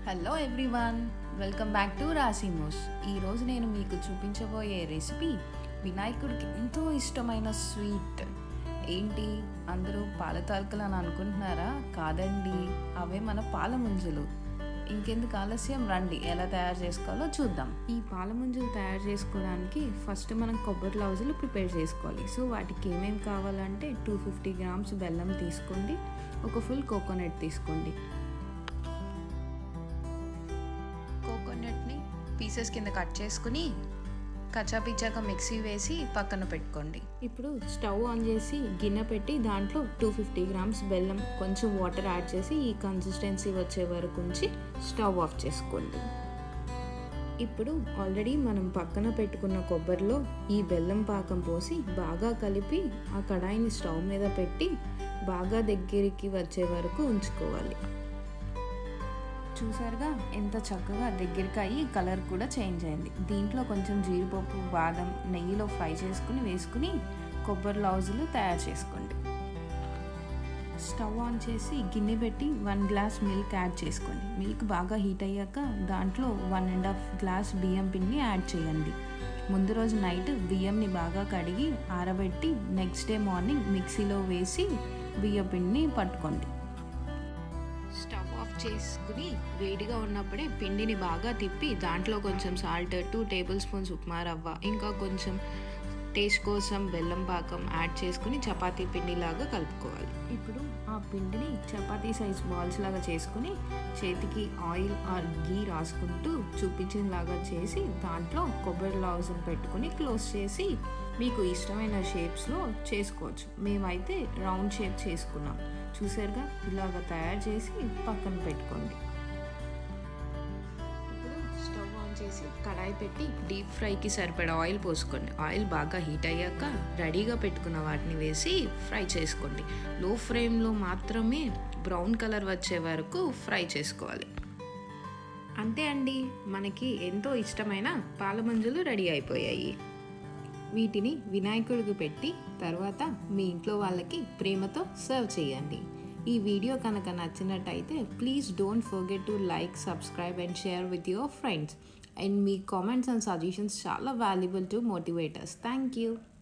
hello everyone welcome back to రాసిమోస్ ఈరోజు నేను మీకు చూపించబోయే రెసిపీ వినాయకుడికి ఎంతో ఇష్టమైన స్వీట్ ఏంటి అందరూ పాల తాలికలు అని అనుకుంటున్నారా కాదండి అవే మన పాల ముంజులు ఇంకెందుకు ఆలస్యం రండి ఎలా తయారు చేసుకోవాలో చూద్దాం ఈ పాల ముంజులు తయారు చేసుకోవడానికి ఫస్ట్ మనం కొబ్బరి లౌజులు ప్రిపేర్ చేసుకోవాలి సో వాటికి ఏమేమి కావాలంటే టూ ఫిఫ్టీ గ్రామ్స్ బెల్లం తీసుకోండి ఒక ఫుల్ కోకోనట్ తీసుకోండి కోకోనట్ని పీసెస్ కింద కట్ చేసుకుని కచ్చాపిచ్చాక మిక్సీ వేసి పక్కన పెట్టుకోండి ఇప్పుడు స్టవ్ ఆన్ చేసి గిన్నె పెట్టి దాంట్లో టూ ఫిఫ్టీ గ్రామ్స్ బెల్లం కొంచెం వాటర్ యాడ్ చేసి ఈ కన్సిస్టెన్సీ వచ్చే వరకు ఉంచి స్టవ్ ఆఫ్ చేసుకోండి ఇప్పుడు ఆల్రెడీ మనం పక్కన పెట్టుకున్న కొబ్బరిలో ఈ బెల్లం పాకం పోసి బాగా కలిపి ఆ కడాయిని స్టవ్ మీద పెట్టి బాగా దగ్గరికి వచ్చే వరకు ఉంచుకోవాలి చూసారుగా ఎంత చక్కగా దగ్గరికి అయ్యి కలర్ కూడా చేంజ్ అయింది దీంట్లో కొంచెం జీడిపప్పు బాదం నెయ్యిలో ఫ్రై చేసుకుని వేసుకుని కొబ్బరి లౌజులు తయారు చేసుకోండి స్టవ్ ఆన్ చేసి గిన్నె పెట్టి వన్ గ్లాస్ మిల్క్ యాడ్ చేసుకోండి మిల్క్ బాగా హీట్ అయ్యాక దాంట్లో వన్ అండ్ హాఫ్ గ్లాస్ బియ్యం పిండిని యాడ్ చేయండి ముందు రోజు నైట్ బియ్యంని బాగా కడిగి ఆరబెట్టి నెక్స్ట్ డే మార్నింగ్ మిక్సీలో వేసి బియ్యం పిండిని పట్టుకోండి స్టవ్ ఆఫ్ చేసుకుని వేడిగా ఉన్నప్పుడే పిండిని బాగా తిప్పి దాంట్లో కొంచెం salt two tablespoons upma రవ్వ ఇంకా కొంచెం టేస్ట్ కోసం బెల్లం పాకం యాడ్ చేసుకుని చపాతీ పిండిలాగా కలుపుకోవాలి ఇప్పుడు ఆ పిండిని చపాతీ సైజ్ బాల్స్ లాగా చేసుకుని చేతికి ఆయిల్ ఆర్ గీ రాసుకుంటూ చూపించినలాగా చేసి దాంట్లో కొబ్బరి లావుజులు పెట్టుకుని క్లోజ్ చేసి మీకు ఇష్టమైన షేప్స్లో చేసుకోవచ్చు మేమైతే రౌండ్ షేప్ చేసుకున్నాం చూసారుగా ఇలాగ తయారు చేసి పక్కన పెట్టుకోండి ఇప్పుడు స్టవ్ ఆన్ చేసి కడాయి పెట్టి డీప్ ఫ్రైకి సరిపడా ఆయిల్ పోసుకోండి ఆయిల్ బాగా హీట్ అయ్యాక రెడీగా పెట్టుకున్న వాటిని వేసి ఫ్రై చేసుకోండి లో ఫ్లేమ్లో మాత్రమే బ్రౌన్ కలర్ వచ్చే వరకు ఫ్రై చేసుకోవాలి అంతే అండి మనకి ఎంతో ఇష్టమైన పాలమంజులు రెడీ అయిపోయాయి వీటిని వినాయకుడికి పెట్టి తర్వాత మీ ఇంట్లో వాళ్ళకి ప్రేమతో సర్వ్ చేయండి ఈ వీడియో కనుక నచ్చినట్టయితే please don't forget to like subscribe and share with your friends and మీ కామెంట్స్ అండ్ సజెషన్స్ చాలా valuable to motivators thank you